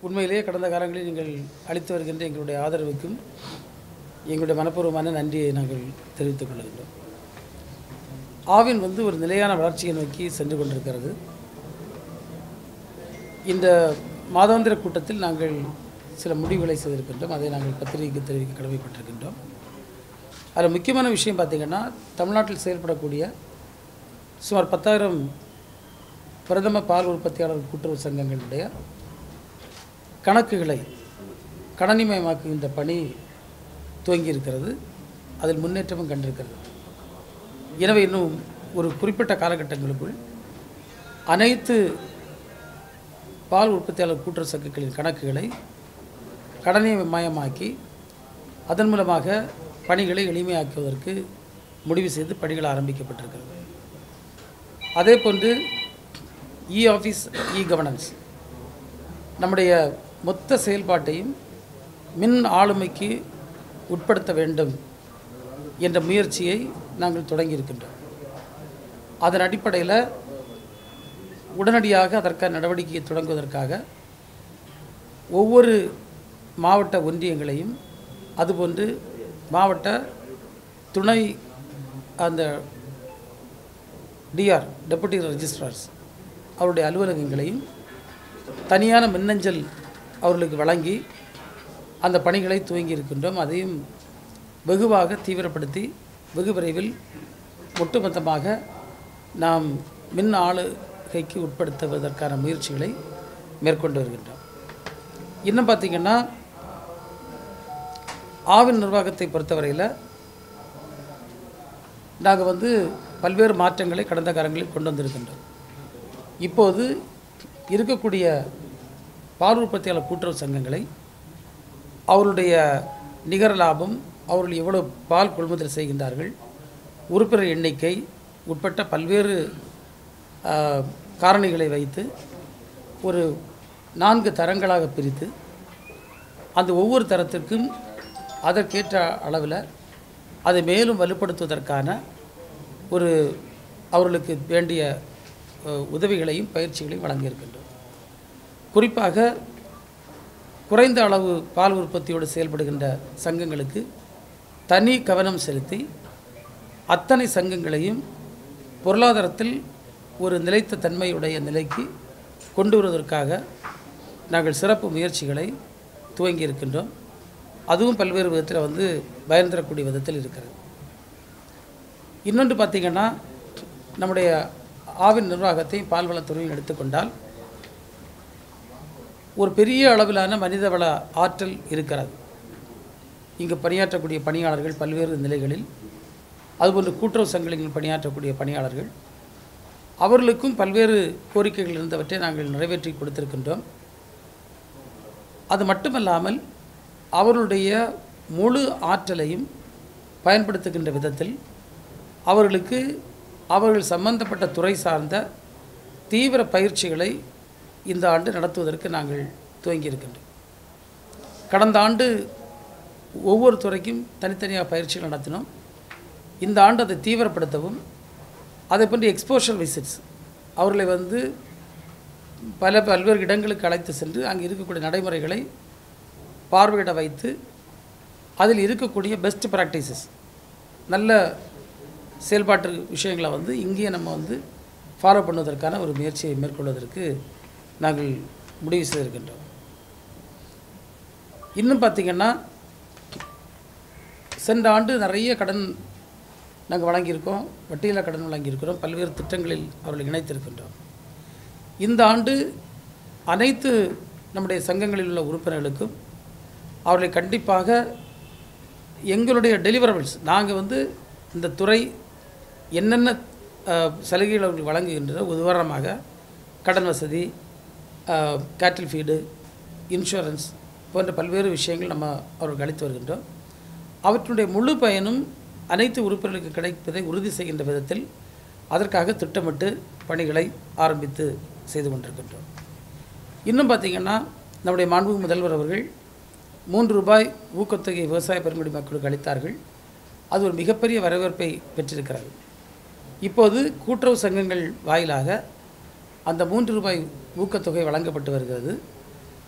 உண்மையிலேயே கடந்த காலங்களில் நீங்கள் அளித்து வருகின்ற எங்களுடைய ஆதரவுக்கும் எங்களுடைய மனப்பூர்வமான நன்றியை நாங்கள் தெரிவித்துக் கொள்கின்றோம் ஆவின் வந்து ஒரு நிலையான வளர்ச்சியை நோக்கி சென்று கொண்டிருக்கிறது இந்த மாதாந்திர கூட்டத்தில் நாங்கள் சில முடிவுகளை செய்திருக்கின்றோம் அதை நாங்கள் பத்திரிகைக்கு தெரிவிக்க கடமைப்பட்டிருக்கின்றோம் அதில் முக்கியமான விஷயம் பார்த்திங்கன்னா தமிழ்நாட்டில் செயல்படக்கூடிய சுமார் பத்தாயிரம் பிரதம பால் உற்பத்தியாளர் கூட்டுறவு சங்கங்களுடைய கணக்குகளை கணனிமயமாக்குகின்ற பணி துவங்கி இருக்கிறது அதில் முன்னேற்றமும் கண்டிருக்கிறது எனவே இன்னும் ஒரு குறிப்பிட்ட காலகட்டங்களுக்குள் அனைத்து பால் உற்பத்தியாளர் கூட்டுறவு சங்கங்களின் கணக்குகளை கடனிமயமாக்கி அதன் மூலமாக பணிகளை எளிமையாக்குவதற்கு முடிவு செய்து பணிகள் ஆரம்பிக்கப்பட்டிருக்கிறது அதே போன்று இ ஆஃபீஸ் இ கவர்னன்ஸ் நம்முடைய மொத்த செயல்பாட்டையும் மின் ஆளுமைக்கு உட்படுத்த வேண்டும் என்ற முயற்சியை நாங்கள் தொடங்கியிருக்கின்றோம் அதன் அடிப்படையில் உடனடியாக அதற்கான நடவடிக்கையை தொடங்குவதற்காக ஒவ்வொரு மாவட்ட ஒன்றியங்களையும் அதுபோன்று மாவட்ட துணை அந்த டிஆர் டெபுட்டி ரெஜிஸ்ட்ரார்ஸ் அவருடைய அலுவலகங்களையும் தனியான மின்னஞ்சல் அவர்களுக்கு வழங்கி அந்த பணிகளை துவங்கி இருக்கின்றோம் அதையும் வெகுவாக தீவிரப்படுத்தி வெகு விரைவில் ஒட்டுமொத்தமாக நாம் மின் ஆளுகைக்கு உட்படுத்துவதற்கான முயற்சிகளை மேற்கொண்டு வருகின்றோம் இன்னும் பார்த்திங்கன்னா ஆவின் நிர்வாகத்தை பொறுத்தவரையில் நாங்கள் வந்து பல்வேறு மாற்றங்களை கடந்த காலங்களில் கொண்டு வந்திருக்கின்றோம் இப்போது இருக்கக்கூடிய பால் உற்பத்தியாளர் கூட்டுறவு சங்கங்களை அவருடைய நிகர லாபம் அவர்கள் எவ்வளவு பால் கொள்முதல் செய்கின்றார்கள் உறுப்பினர் எண்ணிக்கை உட்பட்ட பல்வேறு ஆ, காரணிகளை வைத்து ஒரு நான்கு தரங்களாக பிரித்து அந்த ஒவ்வொரு தரத்திற்கும் அதற்கேற்ற அளவில் அதை மேலும் வலுப்படுத்துவதற்கான ஒரு அவர்களுக்கு வேண்டிய அஹ், உதவிகளையும் பயிற்சிகளையும் வழங்கியிருக்கின்றோம் குறிப்பாக குறைந்த அளவு பால் உற்பத்தியோடு செயல்படுகின்ற சங்கங்களுக்கு தனி கவனம் செலுத்தி அத்தனை சங்கங்களையும் பொருளாதாரத்தில் ஒரு நிலைத்த தன்மையுடைய நிலைக்கு கொண்டு வருவதற்காக நாங்கள் சிறப்பு முயற்சிகளை துவங்கி இருக்கின்றோம் அதுவும் பல்வேறு விதத்தில் வந்து பயன் தரக்கூடிய விதத்தில் இருக்கிறது இன்னொன்று பார்த்திங்கன்னா நம்முடைய ஆவின் நிர்வாகத்தை பால்வளத்துறையும் எடுத்துக்கொண்டால் ஒரு பெரிய அளவிலான மனிதவள ஆற்றல் இருக்கிறது இங்கு பணியாற்றக்கூடிய பணியாளர்கள் பல்வேறு நிலைகளில் அதுபோன்று கூட்டுறவு சங்கங்களில் பணியாற்றக்கூடிய பணியாளர்கள் அவர்களுக்கும் பல்வேறு கோரிக்கைகள் இருந்தவற்றை நாங்கள் நிறைவேற்றி கொடுத்திருக்கின்றோம் அது மட்டுமல்லாமல் அவர்களுடைய முழு ஆற்றலையும் பயன்படுத்துகின்ற விதத்தில் அவர்களுக்கு அவர்கள் சம்பந்தப்பட்ட துறை சார்ந்த தீவிர பயிற்சிகளை இந்த ஆண்டு நடத்துவதற்கு நாங்கள் துவங்கியிருக்கின்றோம் கடந்த ஆண்டு ஒவ்வொரு துறைக்கும் தனித்தனியாக பயிற்சிகள் நடத்தினோம் இந்த ஆண்டு அதை தீவிரப்படுத்தவும் அதை போன்று எக்ஸ்போஷர் விசிட்ஸ் அவர்களை வந்து பல பல்வேறு இடங்களுக்கு அழைத்து சென்று அங்கே இருக்கக்கூடிய நடைமுறைகளை பார்வையிட வைத்து அதில் இருக்கக்கூடிய பெஸ்ட் ப்ராக்டிசஸ் நல்ல செயல்பாட்டு விஷயங்களை வந்து இங்கேயே நம்ம வந்து ஃபாலோ பண்ணுவதற்கான ஒரு முயற்சியை மேற்கொள்வதற்கு நாங்கள் முடிவு செய்திருக்கின்றோம் இன்னும் பார்த்திங்கன்னா சென்ற ஆண்டு நிறைய கடன் நாங்கள் வழங்கியிருக்கோம் வட்டியில்லா கடன் வழங்கியிருக்கிறோம் பல்வேறு திட்டங்களில் அவர்களை இணைத்திருக்கின்றோம் இந்த ஆண்டு அனைத்து நம்முடைய சங்கங்களில் உள்ள உறுப்பினர்களுக்கும் அவர்களை கண்டிப்பாக எங்களுடைய டெலிவரபிள்ஸ் நாங்கள் வந்து இந்த துறை என்னென்ன அஹ், சலுகைகள் அவர்களுக்கு வழங்குகின்றதோ உதாரணமாக கடன் வசதி கேட்டில் ஃபீடு இன்சூரன்ஸ் போன்ற பல்வேறு விஷயங்கள் நம்ம அவர்களுக்கு அளித்து வருகின்றோம் அவற்றுடைய முழு பயனும் அனைத்து உறுப்பினர்களுக்கு கிடைப்பதை உறுதி செய்கின்ற விதத்தில் அதற்காக திட்டமிட்டு பணிகளை ஆரம்பித்து செய்து கொண்டிருக்கின்றோம் இன்னும் பார்த்திங்கன்னா நம்முடைய மாண்புமிகு முதல்வர் அவர்கள் மூன்று ரூபாய் ஊக்கத்தொகை விவசாய பெருங்குடி மக்களுக்கு அளித்தார்கள் அது ஒரு மிகப்பெரிய வரவேற்பை பெற்றிருக்கிறது இப்போது கூட்டுறவு சங்கங்கள் வாயிலாக அந்த மூன்று ரூபாய் ஊக்கத்தொகை வழங்கப்பட்டு வருகிறது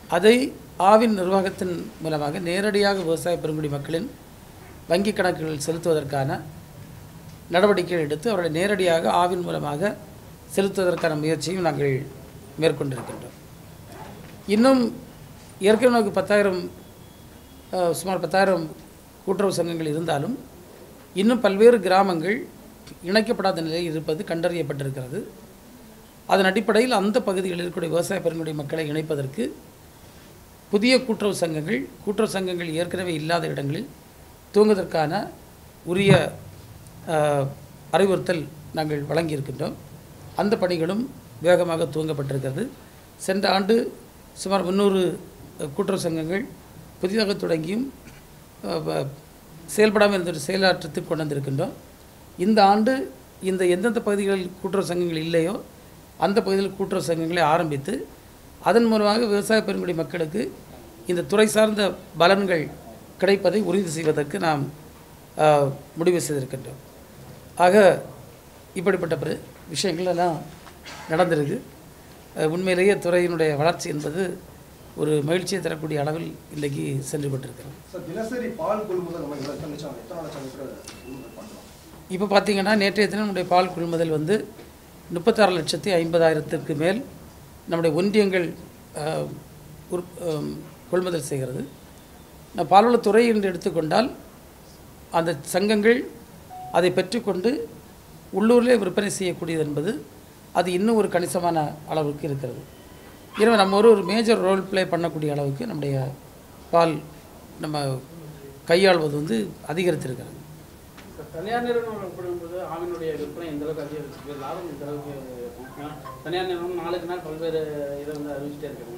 அதை ஆவின் நிர்வாகத்தின் மூலமாக நேரடியாக விவசாய பெருங்குடி மக்களின் வங்கி கணக்குகளில் செலுத்துவதற்கான நடவடிக்கைகள் எடுத்து அவர்களை நேரடியாக ஆவின் மூலமாக செலுத்துவதற்கான முயற்சியும் நாங்கள் மேற்கொண்டிருக்கின்றோம் இன்னும் ஏற்கனவே நமக்கு பத்தாயிரம் அஹ், சுமார் பத்தாயிரம் கூட்டுறவு சங்கங்கள் இருந்தாலும் இன்னும் பல்வேறு கிராமங்கள் இணைக்கப்படாத நிலையில் இருப்பது கண்டறியப்பட்டிருக்கிறது அதன் அடிப்படையில் அந்த பகுதிகளில் இருக்கக்கூடிய விவசாய பெருங்குடி மக்களை இணைப்பதற்கு புதிய கூட்டுறவு சங்கங்கள் கூட்டுறவு சங்கங்கள் ஏற்கனவே இல்லாத இடங்களில் தூங்குவதற்கான உரிய அஹ், அறிவுறுத்தல் நாங்கள் வழங்கியிருக்கின்றோம் அந்த பணிகளும் வேகமாக துவங்கப்பட்டிருக்கிறது சென்ற ஆண்டு சுமார் முந்நூறு கூட்டுறவு சங்கங்கள் புதிதாக தொடங்கியும் அஹ், வ- செயல்படாமல் இருந்த செயலாற்றத்துக்கு கொண்டு வந்திருக்கின்றோம் இந்த ஆண்டு இந்த எந்தெந்த பகுதிகளில் கூட்டுறவு சங்கங்கள் இல்லையோ அந்த பகுதியில் கூட்டுறவு சங்கங்களை ஆரம்பித்து அதன் மூலமாக விவசாய பெருங்குடி மக்களுக்கு இந்த துறை சார்ந்த பலன்கள் கிடைப்பதை உறுதி செய்வதற்கு நாம் ஆஹ், முடிவு செய்திருக்கின்றோம் ஆக இப்படிப்பட்ட பிற விஷயங்கள் எல்லாம் நடந்திருக்கு அஹ், உண்மையிலேயே துறையினுடைய வளர்ச்சி என்பது ஒரு மகிழ்ச்சியை தரக்கூடிய அளவில் இன்றைக்கு சென்று கொண்டிருக்கிறது சார் தினசரி பால் கொள்முதல் நம்ம இவ்வளோ எத்தனை லட்சம் எத்தனை லட்சம் லிட்டர் கொள்முதல் பண்ணுறோம் இப்போ பார்த்தீங்கன்னா நேற்றைய தினம் நம்முடைய பால் கொள்முதல் வந்து முப்பத்தாறு லட்சத்தி ஐம்பதாயிரத்திற்கு மேல் நம்முடைய ஒன்றியங்கள் ஆஹ், உற்- ஆம், கொள்முதல் செய்கிறது நான் பால்வளத்துறை என்று எடுத்துக்கொண்டால் அந்த சங்கங்கள் அதை பெற்றுக்கொண்டு உள்ளூரிலே விற்பனை செய்யக்கூடியது என்பது அது இன்னும் ஒரு கணிசமான அளவுக்கு இருக்கிறது எனவே நம்ம ஒரு ஒரு மேஜர் ரோல் ப்ளே பண்ணக்கூடிய அளவுக்கு நம்முடைய பால் நம்ம கையாள்வது வந்து அதிகரித்திருக்கிறது இப்ப தனியார் நிறுவனம் ஒப்பிடும்போது ஆவினுடைய விற்பனை எந்த அளவுக்கு அதிகரிச்சிருக்கு லாபம் எந்த அளவுக்கு இருக்கும் ஏன்னா தனியார் நிறுவனம் நாளுக்கு நாள் பல்வேறு இதை வந்து அறிவிச்சிட்டே இருக்காங்க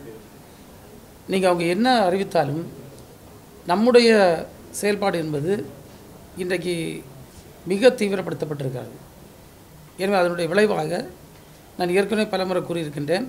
நீங்கள் அவங்க என்ன அறிவித்தாலும் நம்முடைய செயல்பாடு என்பது இன்றைக்கு மிக தீவிரப்படுத்தப்பட்டிருக்கிறது எனவே அதனுடைய விளைவாக நான் ஏற்கனவே பலமுறை கூறியிருக்கின்றேன்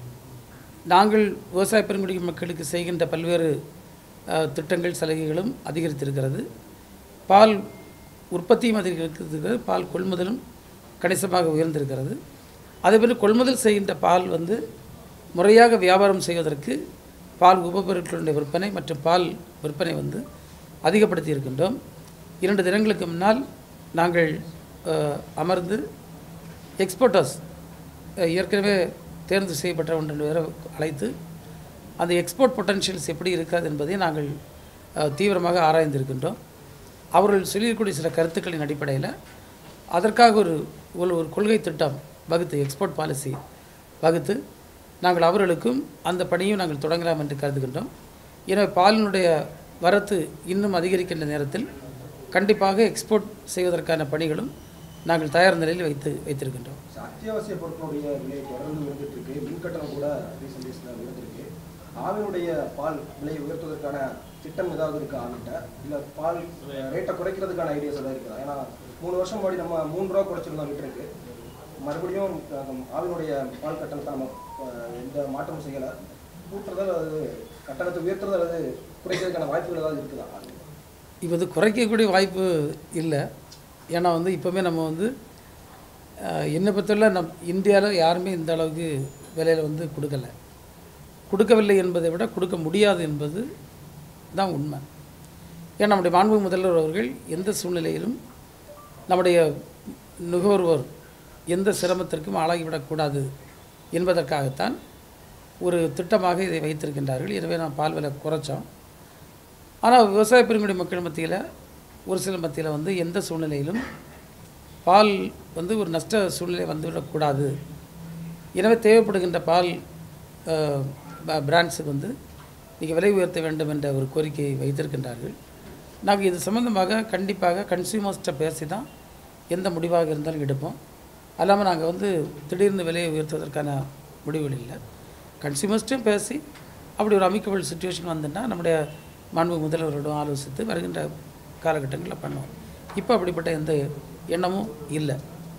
நாங்கள் விவசாய பெருங்குடி மக்களுக்கு செய்கின்ற பல்வேறு அஹ், திட்டங்கள் சலுகைகளும் அதிகரித்திருக்கிறது பால் உற்பத்தியும் அதிகரித்திருக்கிறது பால் கொள்முதலும் கணிசமாக உயர்ந்திருக்கிறது அதேபோல் கொள்முதல் செய்கின்ற பால் வந்து முறையாக வியாபாரம் செய்வதற்கு பால் உபபொருட்களுடைய விற்பனை மற்றும் பால் விற்பனை வந்து அதிகப்படுத்தி இருக்கின்றோம் இரண்டு தினங்களுக்கு முன்னால் நாங்கள் அஹ், அமர்ந்து எக்ஸ்போர்ட்டர்ஸ் ஏற்கனவே தேர்ந்து செய்யப்பட்ட ஒன்று பேரை அழைத்து அந்த எக்ஸ்போர்ட் பொட்டன்ஷியல்ஸ் எப்படி இருக்காது என்பதை நாங்கள் அஹ், தீவிரமாக ஆராய்ந்திருக்கின்றோம் அவர்கள் சொல்லியிருக்கக்கூடிய சில கருத்துக்களின் அடிப்படையில் அதற்காக ஒரு ஒரு ஒரு கொள்கை திட்டம் வகுத்து எக்ஸ்போர்ட் பாலிசி வகுத்து நாங்கள் அவர்களுக்கும் அந்த பணியும் நாங்கள் தொடங்கலாம் என்று கருதுகின்றோம் எனவே பாலினுடைய வரத்து இன்னும் அதிகரிக்கின்ற நேரத்தில் கண்டிப்பாக எக்ஸ்போர்ட் செய்வதற்கான பணிகளும் நாங்கள் தயார் நிலையில் வைத்து வைத்திருக்கின்றோம் சார், அத்தியாவசிய பொருட்களுடைய விலை தொடர்ந்து உயர்ந்துட்டு இருக்கு மின் கட்டணம் கூட ரீசெண்ட் டேஸில் உயர்ந்திருக்கு ஆவினுடைய பால் விலையை உயர்த்துவதற்கான திட்டம் ஏதாவது இருக்கா ஆவிட்ட இல்லை பால் ரேட்டை குறைக்கிறதுக்கான ஐடியாஸ் ஏதாவது இருக்குதா ஏன்னா மூணு வருஷம் முன்னாடி நம்ம மூணு ரூபா குறைச்சிருந்தோம் லிட்டருக்கு மறுபடியும் அஹ், ஆவினுடைய பால் கட்டணத்தை நம்ம அஹ், எந்த மாற்றமும் செய்யலை கூட்டுறதா அல்லது கட்டணத்தை உயர்த்துறது அல்லது குறைக்கிறதுக்கான வாய்ப்புகள் ஏதாவது இருக்குதா இப்போ இது குறைக்கக்கூடிய வாய்ப்பு இல்லை ஏன்னா வந்து இப்போவுமே நம்ம வந்து அஹ், என்னை பொறுத்தவரை நம் இந்தியாவில் யாருமே இந்த அளவுக்கு விலையில் வந்து கொடுக்கல கொடுக்கவில்லை என்பதை விட கொடுக்க முடியாது என்பது தான் உண்மை ஏன்னா நம்முடைய மாண்பு முதல்வர் அவர்கள் எந்த சூழ்நிலையிலும் நம்முடைய நுகர்வோர் எந்த சிரமத்திற்கும் ஆளாகிவிடக்கூடாது என்பதற்காகத்தான் ஒரு திட்டமாக இதை வைத்திருக்கின்றார்கள் எனவே நான் பால் விலை குறைச்சோம் ஆனால் விவசாய பெருங்குடி மக்கள் மத்தியில் ஒரு சில மத்தியில் வந்து எந்த சூழ்நிலையிலும் பால் வந்து ஒரு நஷ்ட சூழ்நிலை வந்துவிடக்கூடாது எனவே தேவைப்படுகின்ற பால் பிராண்ட்ஸுக்கு வந்து நீங்கள் விலை உயர்த்த வேண்டும் என்ற ஒரு கோரிக்கையை வைத்திருக்கின்றார்கள் நாங்கள் இது சம்பந்தமாக கண்டிப்பாக கன்சியூமர்ஸ்ட்டை பேசி தான் எந்த முடிவாக இருந்தாலும் எடுப்போம் அல்லாமல் நாங்கள் வந்து திடீர்னு விலையை உயர்த்துவதற்கான முடிவுகள் இல்லை கன்சியூமர்ஸ்ட்டையும் பேசி அப்படி ஒரு அமிக்கபிள் சுச்சுவேஷன் வந்துன்னா நம்முடைய மாண்பு முதல்வரோடும் ஆலோசித்து வருகின்ற காலகட்டங்களில் பண்ணுவோம் இப்போ அப்படிப்பட்ட எந்த எண்ணமும் இல்லை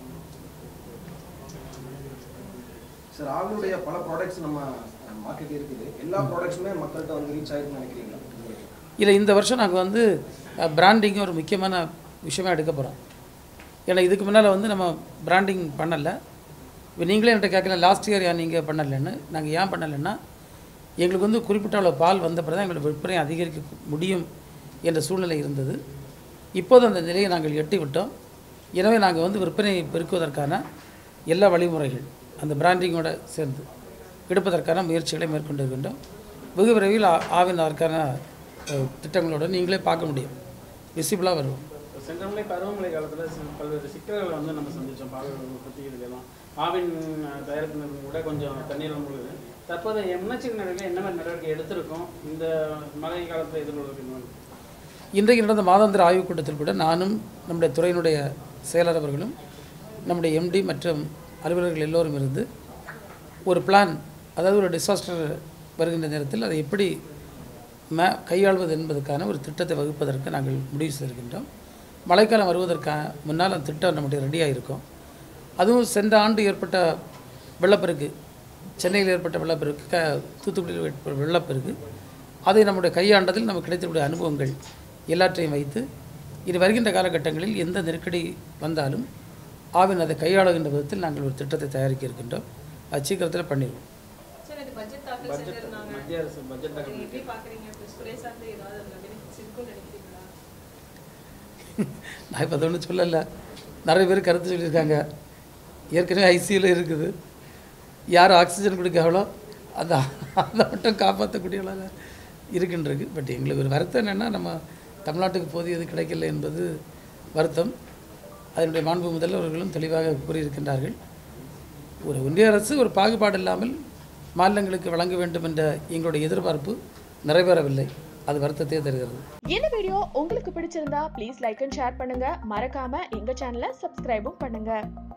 சார் ஆவினுடைய பல ப்ராடக்ட்ஸ் நம்ம மார்க்கெட் இருக்குது எல்லா ப்ராடக்ட்ஸுமே மக்கள்கிட்ட வந்து ரீச் ஆயிருக்குன்னு நினைக்கிறீங்களா இல்லை இந்த வருஷம் நாங்கள் வந்து பிராண்டிங் ஒரு முக்கியமான விஷயமா எடுக்க போகிறோம் ஏன்னா இதுக்கு முன்னால் வந்து நம்ம பிராண்டிங் பண்ணலை இப்போ நீங்களே என்கிட்ட கேட்கல லாஸ்ட் இயர் ஏன் நீங்கள் பண்ணலைன்னு நாங்கள் ஏன் பண்ணலைன்னா எங்களுக்கு வந்து குறிப்பிட்ட அளவு பால் வந்த பிறகு தான் எங்களுக்கு விற்பனை அதிகரிக்க முடியும் என்ற சூழ்நிலை இருந்தது இப்போது அந்த நிலையை நாங்கள் எட்டி விட்டோம் எனவே நாங்கள் வந்து விற்பனையை பெருக்குவதற்கான எல்லா வழிமுறைகள் அந்த பிராண்டிங்கோட சேர்ந்து எடுப்பதற்கான முயற்சிகளை மேற்கொண்டு இருக்கின்றோம் வெகு விரைவில் ஆ- ஆவின் அதற்கான அஹ், திட்டங்களோட நீங்களே பார்க்க முடியும் விசிபிளாக வருவோம் சென்றமுறை பருவமழை காலத்தில் பல்வேறு சிக்கல்களை வந்து நம்ம சந்திச்சோம் பால் உற்பத்தி இதுக்கெல்லாம் ஆவின் அஹ், தயாரிப்பு கூட கொஞ்சம் தண்ணீர் முழுகுது தற்போது முன்னெச்சரிக்கை நடவடிக்கை என்ன மாதிரி நடவடிக்கை எடுத்திருக்கோம் இந்த மழை காலத்தில் எதிர்கொள்வது என்ன? இன்றைக்கு நடந்த மாதாந்திர ஆய்வுக் கூட்டத்தில் கூட நானும் நம்முடைய துறையினுடைய செயலர் அவர்களும் நம்முடைய எம்டி மற்றும் அலுவலர்கள் எல்லோரும் இருந்து ஒரு பிளான் அதாவது ஒரு டிசாஸ்டர் வருகின்ற நேரத்தில் அதை எப்படி மே கையாள்வது என்பதற்கான ஒரு திட்டத்தை வகுப்பதற்கு நாங்கள் முடிவு செய்திருக்கின்றோம் மழைக்காலம் வருவதற்கான முன்னால் அந்த திட்டம் நம்முடைய ரெடியாக இருக்கும் அதுவும் சென்ற ஆண்டு ஏற்பட்ட வெள்ளப்பெருக்கு சென்னையில் ஏற்பட்ட வெள்ளப்பெருக்கு க தூத்துக்குடியில் ஏற்பட்ட வெள்ளப்பெருக்கு அதை நம்முடைய கையாண்டதில் நமக்கு கிடைத்திருக்கூடிய அனுபவங்கள் எல்லாற்றையும் வைத்து இனி வருகின்ற காலகட்டங்களில் எந்த நெருக்கடி வந்தாலும் ஆவின் அதை கையாளுகின்ற விதத்தில் நாங்கள் ஒரு திட்டத்தை தயாரிக்க இருக்கின்றோம் அது சீக்கிரத்தில் பண்ணிடுவோம் சார் இது பட்ஜெட் தாக்கல் பட்ஜெட் செஞ்சிருந்தாங்க மத்திய அரசு பட்ஜெட் அதை தாக்கல் எப்படி பாக்குறீங்க இப்போ துறை சார்ந்து ஏதாவது அதுல பெனிஃபிட்ஸ் இருக்கும்னு நினைக்கிறீங்களா நான் இப்போ அதை ஒன்றும் சொல்லலை நிறைய பேர் கருத்து சொல்லியிருக்காங்க ஏற்கனவே ஐசியூவில் இருக்குது யார் ஆக்சிஜன் கொடுக்காங்களோ அந்த அதை மட்டும் காப்பாற்றக்கூடியவளாக இருக்கின்றது பட் எங்களுக்கு ஒரு வருத்தம் என்னென்னா நம்ம தமிழ்நாட்டுக்கு போதியது கிடைக்கல என்பது வருத்தம் அதனுடைய மாண்பு முதல்வர்களும் தெளிவாக கூறியிருக்கின்றார்கள் ஒரு ஒன்றிய அரசு ஒரு பாகுபாடு இல்லாமல் மாநிலங்களுக்கு வழங்க வேண்டும் என்ற எங்களுடைய எதிர்பார்ப்பு நிறைவேறவில்லை அது வருத்தத்தை தருகிறது இந்த வீடியோ உங்களுக்கு பிடிச்சிருந்தா ப்ளீஸ் லைக் அண்ட் ஷேர் பண்ணுங்க மறக்காம எங்க சேனலை சப்ஸ்கிரைபும் பண்ணுங்க